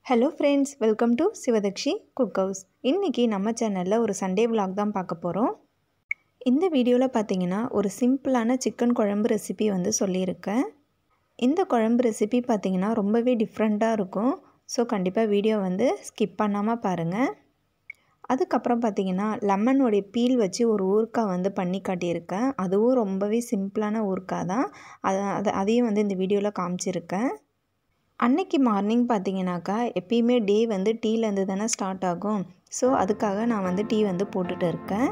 hello friends welcome to Sivadakshi cook house இன்றைக்கி நம்ம சேனலில் ஒரு சண்டே விலாக் தான் பார்க்க போகிறோம் இந்த வீடியோவில் பார்த்தீங்கன்னா ஒரு சிம்பிளான சிக்கன் குழம்பு ரெசிபி வந்து சொல்லியிருக்கேன் இந்த குழம்பு ரெசிபி பார்த்தீங்கன்னா ரொம்பவே டிஃப்ரெண்ட்டாக இருக்கும் ஸோ கண்டிப்பாக வீடியோ வந்து ஸ்கிப் பண்ணாமல் பாருங்கள் அதுக்கப்புறம் பார்த்தீங்கன்னா லெமனோடைய பீல் வச்சு ஒரு ஊறுக்காய் வந்து பண்ணி காட்டியிருக்கேன் அதுவும் ரொம்பவே சிம்பிளான ஊறுக்காய் தான் அதை அதை அதையும் வந்து இந்த வீடியோவில் காமிச்சிருக்கேன் அன்னைக்கு மார்னிங் பார்த்தீங்கன்னாக்கா எப்பயுமே டே வந்து டீலேருந்து தானே ஸ்டார்ட் ஆகும் ஸோ அதுக்காக நான் வந்து டீ வந்து போட்டுட்டு இருக்கேன்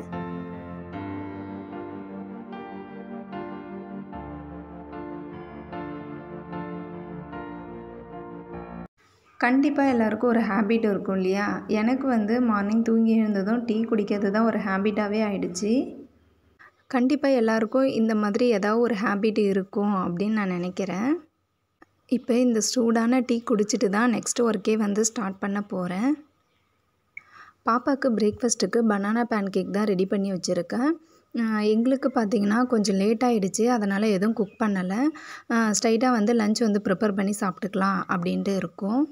கண்டிப்பாக எல்லாருக்கும் ஒரு ஹேபிட் இருக்கும் இல்லையா எனக்கு வந்து மார்னிங் தூங்கி எழுந்ததும் டீ குடிக்கிறது தான் ஒரு ஹேபிட்டாகவே ஆயிடுச்சு கண்டிப்பாக எல்லாருக்கும் இந்த மாதிரி ஏதாவது ஒரு ஹேபிட் இருக்கும் அப்படின்னு நான் நினைக்கிறேன் இப்போ இந்த சூடான டீ குடிச்சிட்டு தான் நெக்ஸ்ட் ஒர்க்கே வந்து ஸ்டார்ட் பண்ண போகிறேன் பாப்பாவுக்கு பிரேக்ஃபாஸ்ட்டுக்கு பனானா பேன் கேக் தான் ரெடி பண்ணி வச்சுருக்கேன் எங்களுக்கு பார்த்திங்கன்னா கொஞ்சம் லேட் ஆகிடுச்சு அதனால் எதுவும் குக் பண்ணலை ஸ்ட்ரைட்டாக வந்து லஞ்ச் வந்து ப்ரிப்பேர் பண்ணி சாப்பிட்டுக்கலாம் அப்படின்ட்டு இருக்கும்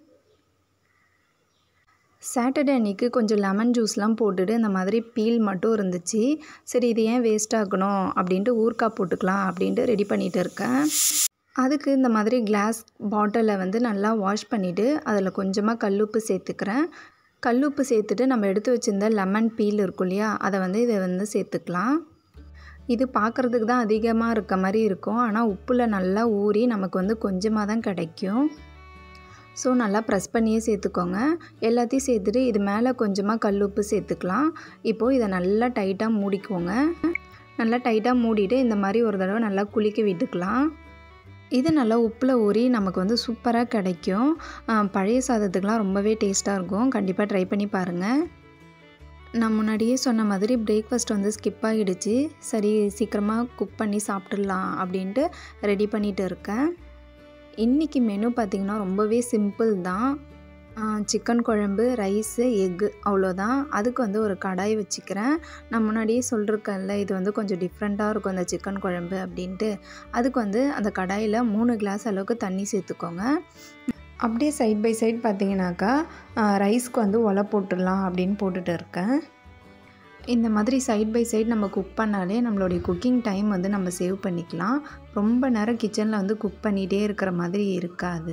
சாட்டர்டே அன்றைக்கி கொஞ்சம் லெமன் ஜூஸ்லாம் போட்டுட்டு இந்த மாதிரி பீல் மட்டும் இருந்துச்சு சரி இது ஏன் வேஸ்ட் ஆகணும் அப்படின்ட்டு ஊறுக்காய் போட்டுக்கலாம் அப்படின்ட்டு ரெடி பண்ணிகிட்டு இருக்கேன் அதுக்கு இந்த மாதிரி கிளாஸ் பாட்டிலை வந்து நல்லா வாஷ் பண்ணிவிட்டு அதில் கொஞ்சமாக கல்லுப்பு சேர்த்துக்கிறேன் கல்லுப்பு சேர்த்துட்டு நம்ம எடுத்து வச்சுருந்த லெமன் பீல் இருக்கும் இல்லையா அதை வந்து இதை வந்து சேர்த்துக்கலாம் இது பார்க்குறதுக்கு தான் அதிகமாக இருக்க மாதிரி இருக்கும் ஆனால் உப்பில் நல்லா ஊறி நமக்கு வந்து கொஞ்சமாக தான் கிடைக்கும் ஸோ நல்லா ப்ரெஸ் பண்ணியே சேர்த்துக்கோங்க எல்லாத்தையும் சேர்த்துட்டு இது மேலே கொஞ்சமாக கல் உப்பு சேர்த்துக்கலாம் இப்போது இதை நல்லா டைட்டாக மூடிக்கோங்க நல்லா டைட்டாக மூடிட்டு இந்த மாதிரி ஒரு தடவை நல்லா குளிக்க விட்டுக்கலாம் இது நல்லா உப்பில் ஊறி நமக்கு வந்து சூப்பராக கிடைக்கும் பழைய சாதத்துக்கெலாம் ரொம்பவே டேஸ்ட்டாக இருக்கும் கண்டிப்பாக ட்ரை பண்ணி பாருங்கள் நான் முன்னாடியே சொன்ன மாதிரி பிரேக்ஃபாஸ்ட் வந்து ஸ்கிப் ஆகிடுச்சு சரி சீக்கிரமாக குக் பண்ணி சாப்பிட்றலாம் அப்படின்ட்டு ரெடி பண்ணிகிட்டு இருக்கேன் இன்றைக்கி மெனு பார்த்திங்கன்னா ரொம்பவே சிம்பிள் தான் சிக்கன் குழம்பு ரைஸு எக்கு அவ்வளோதான் அதுக்கு வந்து ஒரு கடாய் வச்சுக்கிறேன் நான் முன்னாடியே சொல்லிருக்கேன்ல இது வந்து கொஞ்சம் டிஃப்ரெண்ட்டாக இருக்கும் அந்த சிக்கன் குழம்பு அப்படின்ட்டு அதுக்கு வந்து அந்த கடாயில் மூணு கிளாஸ் அளவுக்கு தண்ணி சேர்த்துக்கோங்க அப்படியே சைட் பை சைட் பார்த்தீங்கன்னாக்கா ரைஸ்க்கு வந்து ஒலை போட்டுடலாம் அப்படின்னு போட்டுட்டு இருக்கேன் இந்த மாதிரி சைட் பை சைட் நம்ம குக் பண்ணாலே நம்மளுடைய குக்கிங் டைம் வந்து நம்ம சேவ் பண்ணிக்கலாம் ரொம்ப நேரம் கிச்சனில் வந்து குக் பண்ணிகிட்டே இருக்கிற மாதிரி இருக்காது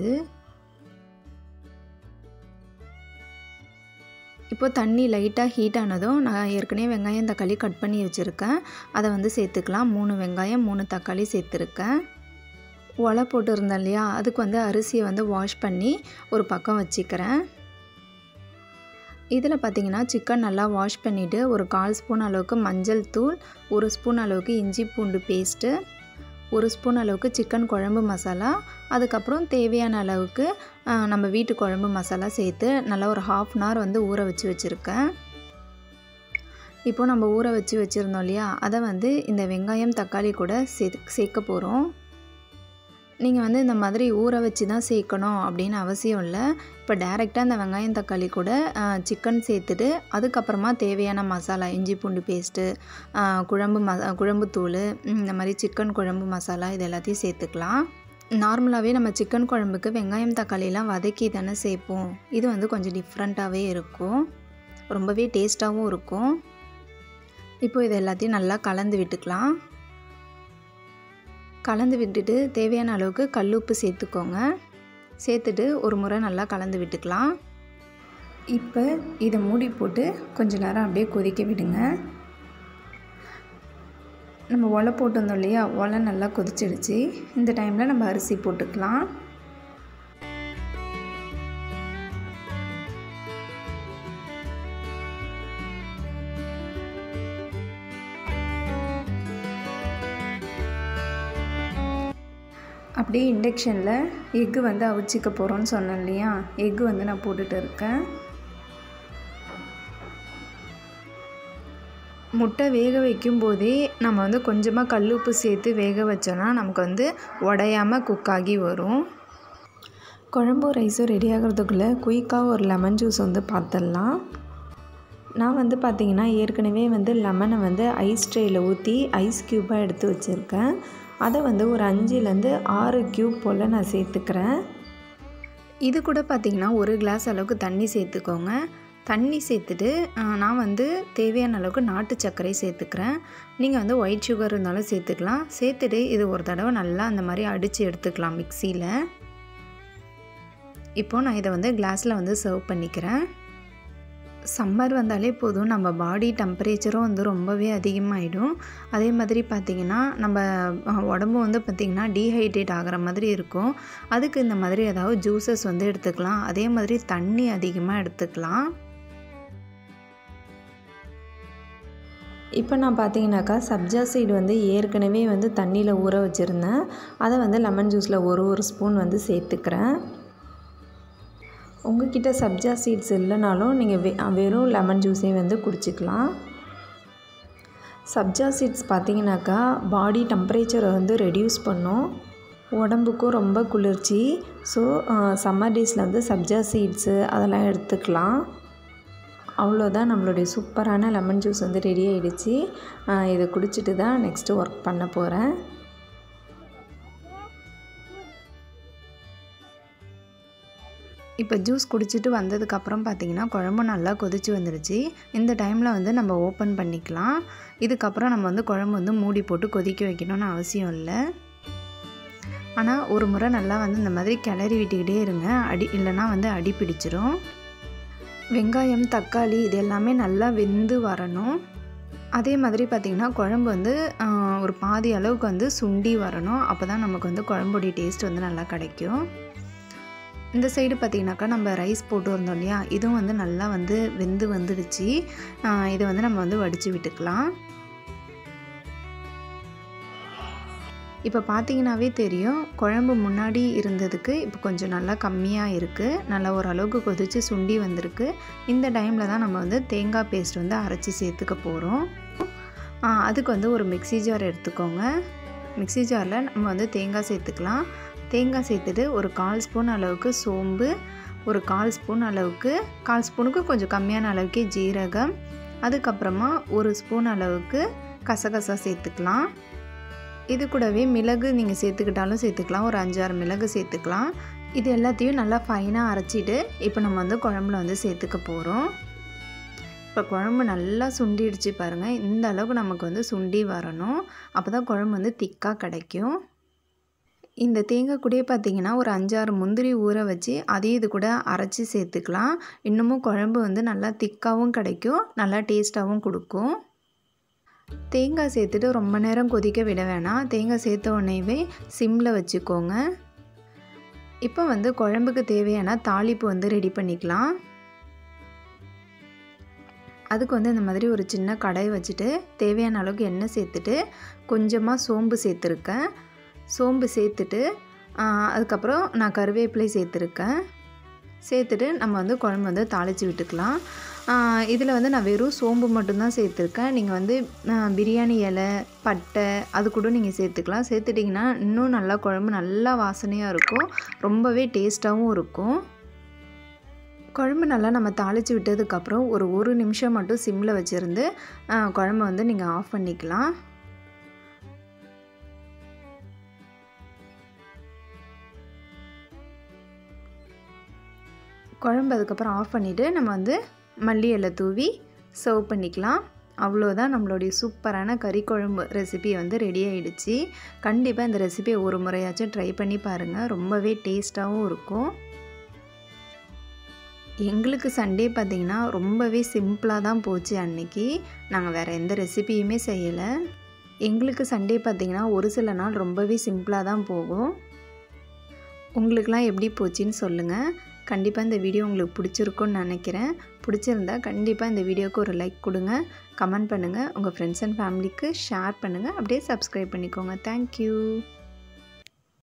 இப்போது தண்ணி லைட்டாக ஹீட் ஆனதும் நான் ஏற்கனவே வெங்காயம் தக்காளி கட் பண்ணி வச்சுருக்கேன் அதை வந்து சேர்த்துக்கலாம் மூணு வெங்காயம் மூணு தக்காளி சேர்த்துருக்கேன் ஒலை போட்டு இருந்தேன் இல்லையா அதுக்கு வந்து அரிசியை வந்து வாஷ் பண்ணி ஒரு பக்கம் வச்சுக்கிறேன் இதில் பார்த்திங்கன்னா சிக்கன் நல்லா வாஷ் பண்ணிவிட்டு ஒரு கால் ஸ்பூன் அளவுக்கு மஞ்சள் தூள் ஒரு ஸ்பூன் அளவுக்கு இஞ்சி பூண்டு பேஸ்ட்டு ஒரு ஸ்பூன் அளவுக்கு சிக்கன் குழம்பு மசாலா அதுக்கப்புறம் தேவையான அளவுக்கு நம்ம வீட்டு குழம்பு மசாலா சேர்த்து நல்லா ஒரு ஹாஃப் அன் ஹவர் வந்து ஊற வச்சு வச்சுருக்கேன் இப்போது நம்ம ஊற வச்சு வச்சுருந்தோம் இல்லையா அதை வந்து இந்த வெங்காயம் தக்காளி கூட சே சேர்க்க போகிறோம் நீங்கள் வந்து இந்த மாதிரி ஊற வச்சு தான் சேர்க்கணும் அப்படின்னு அவசியம் இல்லை இப்போ டேரெக்டாக இந்த வெங்காயம் தக்காளி கூட சிக்கன் சேர்த்துட்டு அதுக்கப்புறமா தேவையான மசாலா இஞ்சி பூண்டு பேஸ்ட்டு குழம்பு ம குழம்புத்தூள் இந்த மாதிரி சிக்கன் குழம்பு மசாலா இது எல்லாத்தையும் சேர்த்துக்கலாம் நார்மலாகவே நம்ம சிக்கன் குழம்புக்கு வெங்காயம் தக்காளிலாம் வதக்கி தானே சேர்ப்போம் இது வந்து கொஞ்சம் டிஃப்ரெண்ட்டாகவே இருக்கும் ரொம்பவே டேஸ்ட்டாகவும் இருக்கும் இப்போ இது எல்லாத்தையும் நல்லா கலந்து விட்டுக்கலாம் கலந்து விட்டுட்டு தேவையான அளவுக்கு கல்லுப்பு சேர்த்துக்கோங்க சேர்த்துட்டு ஒரு முறை நல்லா கலந்து விட்டுக்கலாம் இப்போ இதை மூடி போட்டு கொஞ்ச நேரம் அப்படியே கொதிக்க விடுங்க நம்ம ஒலை போட்டிருந்தோம் இல்லையா ஒலை நல்லா கொதிச்சிடுச்சு இந்த டைமில் நம்ம அரிசி போட்டுக்கலாம் அப்படியே இண்டக்ஷனில் எக்கு வந்து அவிச்சிக்க போகிறோன்னு சொன்னேன் இல்லையா எக்கு வந்து நான் போட்டுட்டு இருக்கேன் முட்டை வேக வைக்கும் போதே நம்ம வந்து கொஞ்சமாக கல் உப்பு சேர்த்து வேக வச்சோன்னா நமக்கு வந்து உடையாமல் குக் ஆகி வரும் குழம்பு ரைஸும் ரெடி ஆகிறதுக்குள்ளே குயிக்காக ஒரு லெமன் ஜூஸ் வந்து பார்த்துடலாம் நான் வந்து பார்த்திங்கன்னா ஏற்கனவே வந்து லெமனை வந்து ஐஸ் ட்ரேயில் ஊற்றி ஐஸ் க்யூப்பாக எடுத்து வச்சுருக்கேன் அதை வந்து ஒரு அஞ்சுலேருந்து ஆறு க்யூப் போல் நான் சேர்த்துக்கிறேன் இது கூட பார்த்திங்கன்னா ஒரு கிளாஸ் அளவுக்கு தண்ணி சேர்த்துக்கோங்க தண்ணி சேர்த்துட்டு நான் வந்து தேவையான அளவுக்கு நாட்டு சர்க்கரை சேர்த்துக்கிறேன் நீங்கள் வந்து ஒயிட் சுகர் இருந்தாலும் சேர்த்துக்கலாம் சேர்த்துட்டு இது ஒரு தடவை நல்லா அந்த மாதிரி அடித்து எடுத்துக்கலாம் மிக்சியில் இப்போது நான் இதை வந்து கிளாஸில் வந்து சர்வ் பண்ணிக்கிறேன் சம்மர் வந்தாலே போதும் நம்ம பாடி டெம்பரேச்சரும் வந்து ரொம்பவே அதிகமாகிடும் அதே மாதிரி பார்த்திங்கன்னா நம்ம உடம்பு வந்து பார்த்திங்கன்னா டீஹைட்ரேட் ஆகிற மாதிரி இருக்கும் அதுக்கு இந்த மாதிரி ஏதாவது ஜூஸஸ் வந்து எடுத்துக்கலாம் அதே மாதிரி தண்ணி அதிகமாக எடுத்துக்கலாம் இப்போ நான் பார்த்தீங்கன்னாக்கா சப்ஜா சீடு வந்து ஏற்கனவே வந்து தண்ணியில் ஊற வச்சுருந்தேன் அதை வந்து லெமன் ஜூஸில் ஒரு ஒரு ஸ்பூன் வந்து சேர்த்துக்கிறேன் உங்ககிட்ட சப்ஜா சீட்ஸ் இல்லைனாலும் நீங்கள் வெ வெறும் லெமன் ஜூஸே வந்து குடிச்சிக்கலாம் சப்ஜா சீட்ஸ் பார்த்தீங்கன்னாக்கா பாடி டெம்பரேச்சரை வந்து ரெடியூஸ் பண்ணும் உடம்புக்கும் ரொம்ப குளிர்ச்சி ஸோ சம்மர் டேஸில் வந்து சப்ஜா சீட்ஸு அதெல்லாம் எடுத்துக்கலாம் அவ்வளோதான் நம்மளுடைய சூப்பரான லெமன் ஜூஸ் வந்து ரெடி ஆகிடுச்சு இதை குடிச்சிட்டு தான் நெக்ஸ்ட்டு ஒர்க் பண்ண போகிறேன் இப்போ ஜூஸ் குடிச்சிட்டு வந்ததுக்கப்புறம் பார்த்திங்கன்னா குழம்பு நல்லா கொதிச்சு வந்துடுச்சு இந்த டைமில் வந்து நம்ம ஓப்பன் பண்ணிக்கலாம் இதுக்கப்புறம் நம்ம வந்து குழம்பு வந்து மூடி போட்டு கொதிக்க வைக்கணும்னு அவசியம் இல்லை ஆனால் ஒரு முறை நல்லா வந்து இந்த மாதிரி கிளறி விட்டுக்கிட்டே இருங்க அடி இல்லைனா வந்து அடி பிடிச்சிரும் வெங்காயம் தக்காளி இது எல்லாமே நல்லா வெந்து வரணும் அதே மாதிரி பார்த்திங்கன்னா குழம்பு வந்து ஒரு பாதி அளவுக்கு வந்து சுண்டி வரணும் அப்போ தான் நமக்கு வந்து குழம்புடைய டேஸ்ட் வந்து நல்லா கிடைக்கும் இந்த சைடு பார்த்திங்கனாக்கா நம்ம ரைஸ் போட்டு வந்தோம் இல்லையா இதுவும் வந்து நல்லா வந்து வெந்து வந்துடுச்சு இதை வந்து நம்ம வந்து வடித்து விட்டுக்கலாம் இப்போ பார்த்தீங்கன்னாவே தெரியும் குழம்பு முன்னாடி இருந்ததுக்கு இப்போ கொஞ்சம் நல்லா கம்மியாக இருக்குது நல்லா ஓரளவுக்கு கொதித்து சுண்டி வந்திருக்கு இந்த டைமில் தான் நம்ம வந்து தேங்காய் பேஸ்ட் வந்து அரைச்சி சேர்த்துக்க போகிறோம் அதுக்கு வந்து ஒரு மிக்சி ஜார் எடுத்துக்கோங்க மிக்சி ஜாரில் நம்ம வந்து தேங்காய் சேர்த்துக்கலாம் தேங்காய் சேர்த்துட்டு ஒரு கால் ஸ்பூன் அளவுக்கு சோம்பு ஒரு கால் ஸ்பூன் அளவுக்கு கால் ஸ்பூனுக்கு கொஞ்சம் கம்மியான அளவுக்கு ஜீரகம் அதுக்கப்புறமா ஒரு ஸ்பூன் அளவுக்கு கசகசா சேர்த்துக்கலாம் இது கூடவே மிளகு நீங்கள் சேர்த்துக்கிட்டாலும் சேர்த்துக்கலாம் ஒரு அஞ்சாறு மிளகு சேர்த்துக்கலாம் இது எல்லாத்தையும் நல்லா ஃபைனாக அரைச்சிட்டு இப்போ நம்ம வந்து குழம்புல வந்து சேர்த்துக்க போகிறோம் இப்போ குழம்பு நல்லா சுண்டிடுச்சு பாருங்கள் இந்த அளவுக்கு நமக்கு வந்து சுண்டி வரணும் அப்போ தான் குழம்பு வந்து திக்காக கிடைக்கும் இந்த தேங்காய் கூடயே பார்த்திங்கன்னா ஒரு அஞ்சாறு முந்திரி ஊற வச்சு அதையும் இது கூட அரைச்சி சேர்த்துக்கலாம் இன்னமும் குழம்பு வந்து நல்லா திக்காகவும் கிடைக்கும் நல்லா டேஸ்ட்டாகவும் கொடுக்கும் தேங்காய் சேர்த்துட்டு ரொம்ப நேரம் கொதிக்க விட வேணாம் தேங்காய் சேர்த்த உடனேவே சிம்மில் வச்சுக்கோங்க இப்போ வந்து குழம்புக்கு தேவையான தாளிப்பு வந்து ரெடி பண்ணிக்கலாம் அதுக்கு வந்து இந்த மாதிரி ஒரு சின்ன கடாய் வச்சுட்டு தேவையான அளவுக்கு எண்ணெய் சேர்த்துட்டு கொஞ்சமாக சோம்பு சேர்த்துருக்கேன் சோம்பு சேர்த்துட்டு அதுக்கப்புறம் நான் கருவேப்பிலை சேர்த்துருக்கேன் சேர்த்துட்டு நம்ம வந்து குழம்பு வந்து தாளித்து விட்டுக்கலாம் இதில் வந்து நான் வெறும் சோம்பு மட்டும்தான் சேர்த்துருக்கேன் நீங்கள் வந்து பிரியாணி இலை பட்டை அது கூட நீங்கள் சேர்த்துக்கலாம் சேர்த்துட்டிங்கன்னா இன்னும் நல்லா குழம்பு நல்லா வாசனையாக இருக்கும் ரொம்பவே டேஸ்ட்டாகவும் இருக்கும் குழம்பு நல்லா நம்ம தாளித்து விட்டதுக்கப்புறம் ஒரு ஒரு நிமிஷம் மட்டும் சிம்மில் வச்சுருந்து குழம்பு வந்து நீங்கள் ஆஃப் பண்ணிக்கலாம் குழம்பு அதுக்கப்புறம் ஆஃப் பண்ணிவிட்டு நம்ம வந்து மல்லி இலை தூவி சர்வ் பண்ணிக்கலாம் அவ்வளோதான் நம்மளுடைய சூப்பரான கறி குழம்பு ரெசிபி வந்து ரெடி ஆகிடுச்சு கண்டிப்பாக இந்த ரெசிபியை ஒரு முறையாச்சும் ட்ரை பண்ணி பாருங்கள் ரொம்பவே டேஸ்ட்டாகவும் இருக்கும் எங்களுக்கு சண்டே பார்த்திங்கன்னா ரொம்பவே சிம்பிளாக தான் போச்சு அன்னைக்கு நாங்கள் வேறு எந்த ரெசிபியுமே செய்யலை எங்களுக்கு சண்டே பார்த்திங்கன்னா ஒரு சில நாள் ரொம்பவே சிம்பிளாக தான் போகும் உங்களுக்கெலாம் எப்படி போச்சுன்னு சொல்லுங்கள் கண்டிப்பாக இந்த வீடியோ உங்களுக்கு பிடிச்சிருக்குன்னு நினைக்கிறேன் பிடிச்சிருந்தா கண்டிப்பாக இந்த வீடியோவுக்கு ஒரு லைக் கொடுங்க கமெண்ட் பண்ணுங்கள் உங்கள் ஃப்ரெண்ட்ஸ் அண்ட் ஃபேமிலிக்கு ஷேர் பண்ணுங்கள் அப்படியே சப்ஸ்கிரைப் பண்ணிக்கோங்க தேங்க்யூ